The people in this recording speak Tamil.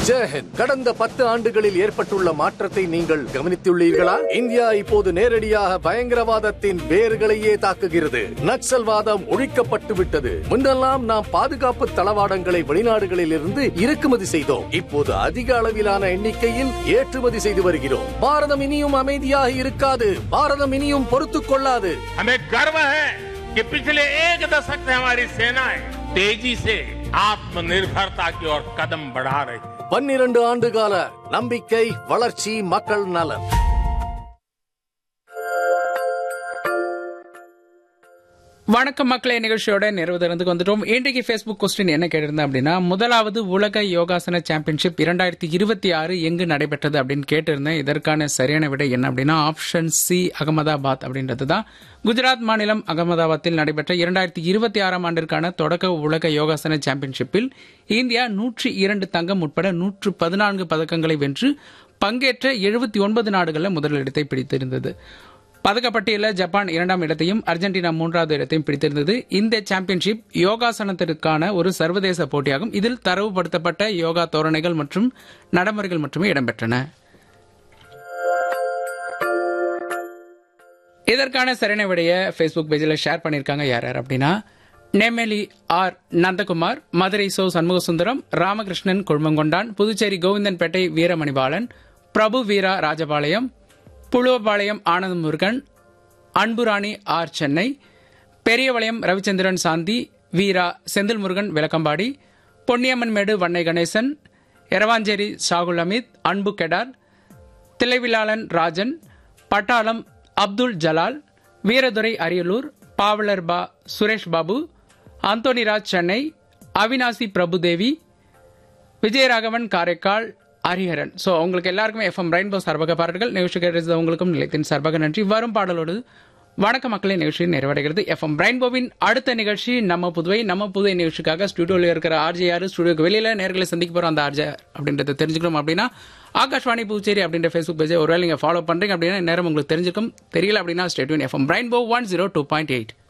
ஜெயஹிந்த் கடந்த பத்து ஆண்டுகளில் ஏற்பட்டுள்ள மாற்றத்தை நீங்கள் கவனித்துள்ளீர்களா இந்தியா இப்போது நேரடியாக பயங்கரவாதத்தின் வேர்களையே தாக்குகிறது நக்சல்வாதம் ஒழிக்கப்பட்டு விட்டது முன்னெல்லாம் நாம் பாதுகாப்பு தளவாடங்களை வெளிநாடுகளில் இருந்து இறக்குமதி செய்தோம் இப்போது அதிக அளவிலான எண்ணிக்கையில் ஏற்றுமதி செய்து வருகிறோம் பாரதம் இனியும் அமைதியாக இருக்காது பாரதம் இனியும் பொறுத்துக் கொள்ளாது हमें गर्व है कि पिछले एक दशक से हमारी सेनाएं तेजी से आत्मनिर्भरता की ओर कदम बढ़ा रही है பன்னிரண்டு ஆண்டு கால நம்பிக்கை வளர்ச்சி மக்கள் நலன் வணக்கம் மக்களே நிகழ்ச்சியோட நிறைவு தருந்துக்கு வந்துட்டோம் இன்றைக்கு ஃபேஸ்புக் கொஸ்டின் என்ன கேட்டிருந்தேன் அப்படின்னா முதலாவது உலக யோகாசன சாம்பியன்ஷிப் இரண்டாயிரத்தி இருபத்தி ஆறு எங்கு நடைபெற்றது அப்படின்னு கேட்டிருந்தேன் இதற்கான சரியான விடை என்ன அப்படின்னா ஆப்ஷன் சி அகமதாபாத் அப்படின்றது தான் குஜராத் மாநிலம் அகமதாபாத்தில் நடைபெற்ற இரண்டாயிரத்தி இருபத்தி ஆறாம் ஆண்டிற்கான தொடக்க உலக யோகாசன சாம்பியன்ஷிப்பில் இந்தியா நூற்றி இரண்டு தங்கம் உட்பட நூற்று பதினான்கு பதக்கங்களை வென்று பங்கேற்ற எழுபத்தி ஒன்பது நாடுகளில் முதலிடத்தை பிடித்திருந்தது பதக்கப்பட்டியலில் ஜப்பான் இரண்டாம் இடத்தையும் அர்ஜென்டினா மூன்றாவது இடத்தையும் பிடித்திருந்தது இந்த சாம்பியன்ஷிப் யோகாசனத்திற்கான ஒரு சர்வதேச போட்டியாகும் இதில் தரவுபடுத்தப்பட்ட யோகா தோரணைகள் மற்றும் நடைமுறைகள் மட்டுமே இடம்பெற்றன இதற்கான சரியான விடைய ஃபேஸ்புக் பேஜில் ஷேர் பண்ணியிருக்காங்க யார் யார் அப்படின்னா நெம்மேலி ஆர் நந்தகுமார் மதுரை சோ சண்முகசுந்தரம் ராமகிருஷ்ணன் குழுமங்கொண்டான் புதுச்சேரி கோவிந்தன்பேட்டை வீரமணிபாலன் பிரபு வீரா ராஜபாளையம் புழுவபாளையம் ஆனந்த முருகன் அன்புராணி ஆர் சென்னை பெரியவளையம் ரவிச்சந்திரன் சாந்தி வீரா செந்தில் முருகன் விளக்கம்பாடி பொன்னியம்மன்மேடு வன்னை கணேசன் எரவாஞ்சேரி ஷாகுல் அமித் அன்பு கெடார் தில்லைவிலாளன் ராஜன் பட்டாளம் அப்துல் ஜலால் வீரதுரை அரியலூர் பாவலர் பா சுரேஷ் பாபு அந்தோனிராஜ் சென்னை அவினாசி பிரபுதேவி விஜயராகவன் காரைக்கால் ஹரிஹரன் ஸோ உங்களுக்கு எல்லாருக்குமே எஃப்எம் ரெயின்போ சார்பாக பாராட்டுகள் நிகழ்ச்சி கேட்டது உங்களுக்கும் நிலையத்தின் சார்பாக நன்றி வரும் பாடலோடு வணக்க மக்களின் நிகழ்ச்சி நிறைவடைகிறது எஃப்எம் ரெயின்போவின் அடுத்த நிகழ்ச்சி நம்ம புதுவை நம்ம புதுவை நிகழ்ச்சிக்காக ஸ்டுடியோவில் இருக்கிற ஆர்ஜே யாரு ஸ்டுடியோக்கு வெளியில நேர்களை சந்திக்க போறோம் அந்த ஆர்ஜே அப்படின்றத தெரிஞ்சுக்கணும் அப்படின்னா ஆகாஷ்வாணி புதுச்சேரி அப்படின்ற ஃபேஸ்புக் பேஜை ஒருவேளை நீங்கள் ஃபாலோ பண்றீங்க அப்படின்னா நேரம் உங்களுக்கு தெரிஞ்சிருக்கும் தெரியல அப்படின்னா stay tuned FM rainbow one zero two point eight